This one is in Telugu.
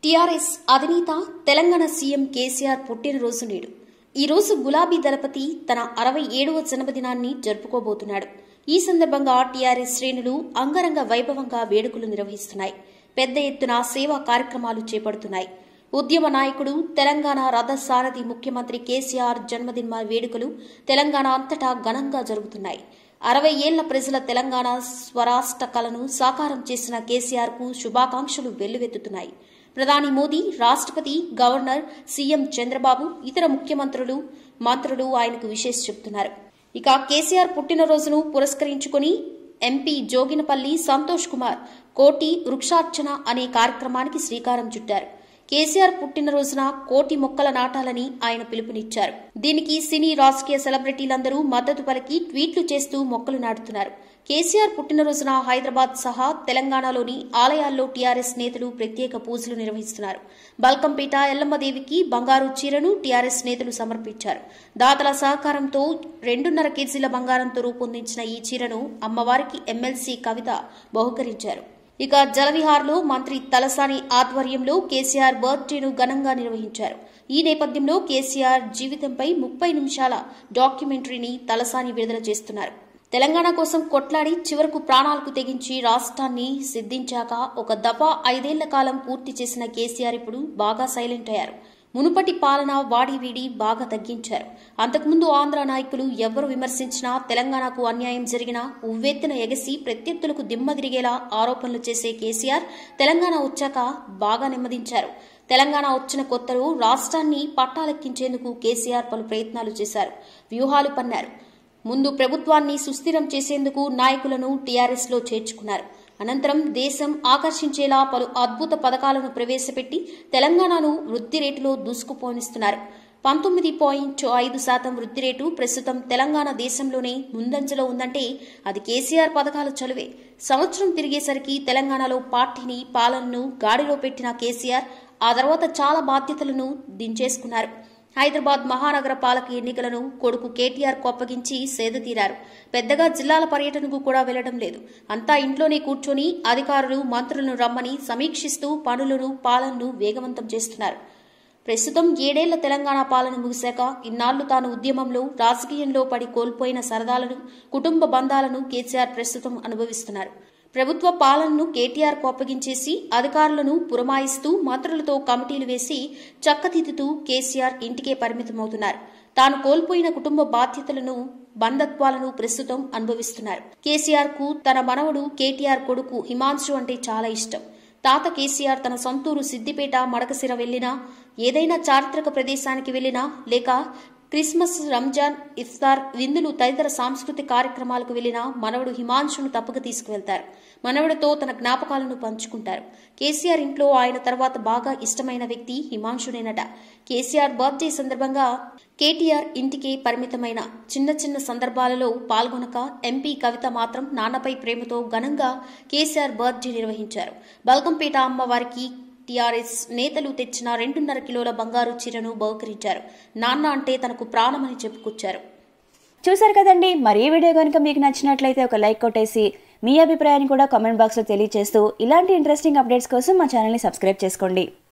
టీఆర్ఎస్ అధినేత తెలంగాణ సీఎం కేసీఆర్ పుట్టినరోజు నేడు ఈ రోజు గులాబీ దళపతి తన అరవై ఏడవ జన్మదినాన్ని జరుపుకోబోతున్నాడు ఈ సందర్భంగా టీఆర్ఎస్ శ్రేణులు అంగరంగ వైభవంగా వేడుకలు నిర్వహిస్తున్నాయి పెద్ద ఎత్తున సేవా కార్యక్రమాలు చేపడుతున్నాయి ఉద్యమ నాయకుడు తెలంగాణ రథసారథి ముఖ్యమంత్రి కేసీఆర్ జన్మదిన వేడుకలు తెలంగాణ అంతటా ఘనంగా జరుగుతున్నాయి అరవై ఏళ్ల ప్రజల తెలంగాణ స్వరాష్ట్ర కలను సాకారం చేసిన కేసీఆర్ కు శుభాకాంక్షలు వెల్లువెత్తుతున్నాయి ప్రధాని మోదీ రాష్ట్రపతి గవర్నర్ సీఎం చంద్రబాబు ఇతర ముఖ్యమంత్రులు మంత్రులు ఆయనకు విశేష చెబుతున్నారు ఇక కేసీఆర్ పుట్టినరోజును పురస్కరించుకుని ఎంపీ జోగినపల్లి సంతోష్ కుమార్ కోటి వృక్షార్చన అనే కార్యక్రమానికి శ్రీకారం చుట్టారు కేసీఆర్ పుట్టినరోజున కోటి మొక్కల నాటాలని ఆయన పిలుపునిచ్చారు దీనికి సినీ రాజకీయ సెలబ్రిటీలందరూ మద్దతు పలికి ట్వీట్లు చేస్తూ మొక్కలు నాటుతున్నారు కేసీఆర్ పుట్టినరోజున హైదరాబాద్ సహా తెలంగాణలోని ఆలయాల్లో టీఆర్ఎస్ నేతలు ప్రత్యేక పూజలు నిర్వహిస్తున్నారు బల్కంపేట ఎల్లమ్మదేవికి బంగారు చీరను టీఆర్ఎస్ నేతలు సమర్పించారు దాతల సహకారంతో రెండున్నర కేజీల బంగారంతో రూపొందించిన ఈ చీరను అమ్మవారికి ఎమ్మెల్సీ కవిత బహుకరించారు ఇక జలవిహార్లో మంత్రి తలసాని ఆధ్వర్యంలో కేసీఆర్ బర్త్డేను ఘనంగా నిర్వహించారు ఈ నేపథ్యంలో కేసీఆర్ జీవితంపై ముప్పై నిమిషాల డాక్యుమెంటరీని తలసాని విడుదల చేస్తున్నారు తెలంగాణ కోసం కొట్లాడి చివరకు ప్రాణాలకు తెగించి రాష్ట్రాన్ని సిద్ధించాక ఒక దఫా ఐదేళ్ల కాలం పూర్తి చేసిన కేసీఆర్ ఇప్పుడు బాగా సైలెంట్ అయ్యారు మునుపటి పాలన వాడి వీడి బాగా తగ్గించారు అంతకుముందు ఆంధ్ర నాయకులు ఎవరు విమర్శించినా తెలంగాణకు అన్యాయం జరిగినా ఉవ్వెత్తున ఎగసి ప్రత్యర్థులకు దిమ్మ తిరిగేలా ఆరోపణలు చేసే కేసీఆర్ తెలంగాణ వచ్చాక బాగా నెమ్మదించారు తెలంగాణ వచ్చిన కొత్తలో రాష్ట్రాన్ని పట్టాలెక్కించేందుకు కేసీఆర్ పలు ప్రయత్నాలు చేశారు వ్యూహాలు పన్నారు ముందు ప్రభుత్వాన్ని సుస్థిరం చేసేందుకు నాయకులను టీఆర్ఎస్లో చేర్చుకున్నారు అనంతరం దేశం ఆకర్షించేలా పలు అద్భుత పథకాలను ప్రవేశపెట్టి తెలంగాణను వృద్ధి రేటులో దూసుకుపోనిస్తున్నారు పంతొమ్మిది పాయింట్ ఐదు శాతం వృద్ధి రేటు ప్రస్తుతం తెలంగాణ దేశంలోనే ముందంజలో ఉందంటే అది కేసీఆర్ పథకాల చలువే సంవత్సరం తిరిగేసరికి తెలంగాణలో పార్టీని పాలనను గాడిలో పెట్టిన కేసీఆర్ ఆ తర్వాత చాలా బాధ్యతలను దించేసుకున్నారు హైదరాబాద్ మహానగర పాలక ఎన్నికలను కొడుకు కేటీఆర్ కొప్పగించి సేదతీరారు పెద్దగా జిల్లాల పర్యటనకు కూడా వెళ్లడం లేదు అంతా ఇంట్లోనే కూర్చొని అధికారులు మంత్రులను రమ్మని సమీక్షిస్తూ పనులను పాలనను వేగవంతం చేస్తున్నారు ప్రస్తుతం ఏడేళ్ల తెలంగాణ పాలన ముగిశాక ఇన్నాళ్లు తాను ఉద్యమంలో రాజకీయంలో పడి కోల్పోయిన సరదాలను కుటుంబ బంధాలను కేసీఆర్ ప్రస్తుతం అనుభవిస్తున్నారు ప్రభుత్వ పాలనను కేటీఆర్ కోపగించేసి అధికారులను పురమాయిస్తూ మంత్రులతో కమిటీలు వేసి చక్కదిద్దుతూ కేసీఆర్ ఇంటికే పరిమితమవుతున్నారు తాను కోల్పోయిన కుటుంబ బాధ్యతలను బంధత్వాలను ప్రస్తుతం అనుభవిస్తున్నారు కేసీఆర్ కు తన మనవడు కేటీఆర్ కొడుకు హిమాంశు అంటే చాలా ఇష్టం తాత కేసీఆర్ తన సొంతూరు సిద్దిపేట మడకసిర వెళ్లినా ఏదైనా చారిత్రక ప్రదేశానికి వెళ్లినా లేక క్రిస్మస్ రంజాన్ ఇఫ్తార్ విందులు తదితర సాంస్కృతిక కార్యక్రమాలకు వెళ్లిన మనవడు హిమాంశును తప్పక తీసుకువెళ్తారు మనవడితో తన జ్ఞాపకాలను పంచుకుంటారు కేసీఆర్ ఇంట్లో ఆయన తర్వాత బాగా ఇష్టమైన వ్యక్తి హిమాంశునేనట కేసీఆర్ బర్త్డే సందర్భంగా కేటీఆర్ ఇంటికి పరిమితమైన చిన్న చిన్న సందర్భాలలో పాల్గొనక ఎంపీ కవిత మాత్రం నాన్నపై ప్రేమతో ఘనంగా కేసీఆర్ బర్త్డే నిర్వహించారు బల్కంపేట అమ్మవారికి టీఆర్ఎస్ నేతలు తెచ్చిన రెండున్నర కిలోల బంగారు చీరను బహుకరించారు నాన్న అంటే తనకు ప్రాణమని చెప్పుకొచ్చారు చూసారు కదండి మరి ఈ వీడియో కనుక మీకు నచ్చినట్లయితే ఒక లైక్ కొట్టేసి మీ అభిప్రాయాన్ని కూడా కామెంట్ బాక్స్లో తెలియజేస్తూ ఇలాంటి ఇంట్రెస్టింగ్ అప్డేట్స్ కోసం మా ఛానల్ని సబ్స్క్రైబ్ చేసుకోండి